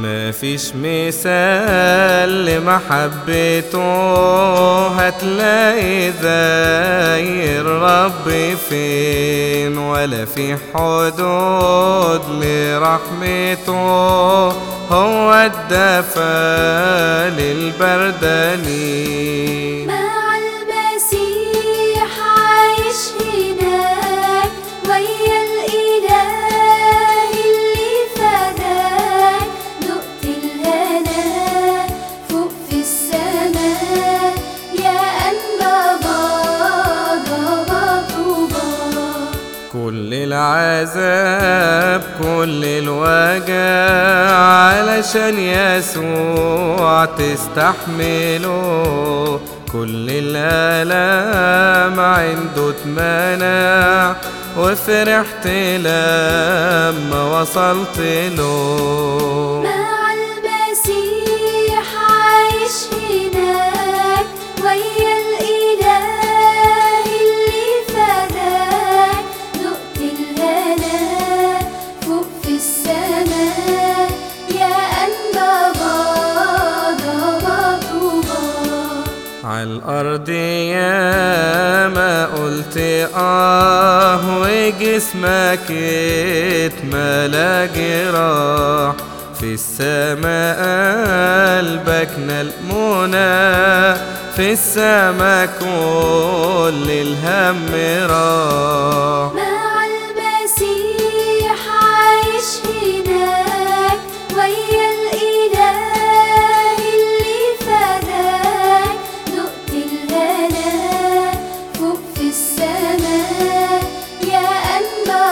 ما فيش مثال لمحبته هتلاقي زي الرب فين ولا في حدود لرحمته هو الدفا للبردانين مع المسيح عايش هناك ويا الإله اللي فداك دقت الهنا فوق في السماء يا أنبا بابا طوبى كل العذاب كل الوجع علشان يسوع تستحمله كل الآلام عنده اتمنع وفرحت لما وصلت له مع المسيح عايش هناك ويا الإله اللي فداك دقت الهنا فوق في السماء يا أنبا بابا طوبى عالأرض يا ما قلت آه وجسمك اتملى جراح في السماء قلبك المنى في السماء كل الهم راح مع المسيح عايش هناك ويا الإله اللي فداك دقت الهنا فوق في السماء يا أنبا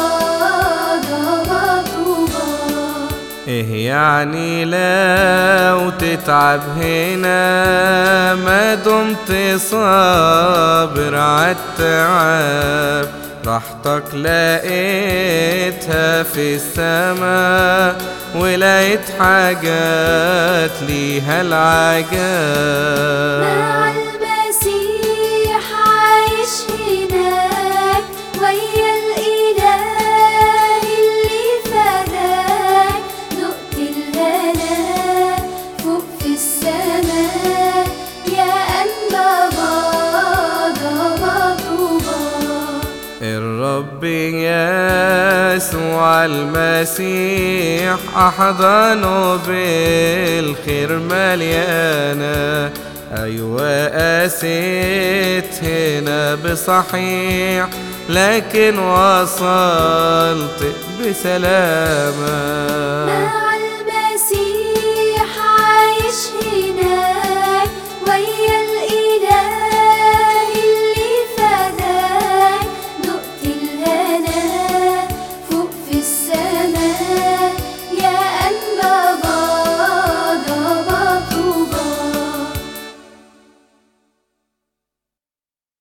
بابا طوبى ايه يعني لو تتعب هنا ما دمت صابر عالتعب راحتك لقيتها في السماء ولقيت حاجات ليها العجاب مع المسيح عايش هناك ويا الإله اللي فداك دقت الهنا فوق في السماء يا أنبا بابا طوبى الرب يسوع المسيح أحضانه بالخير مليانة أيوة قاسيت هنا بصحيح لكن وصلت بسلامة مع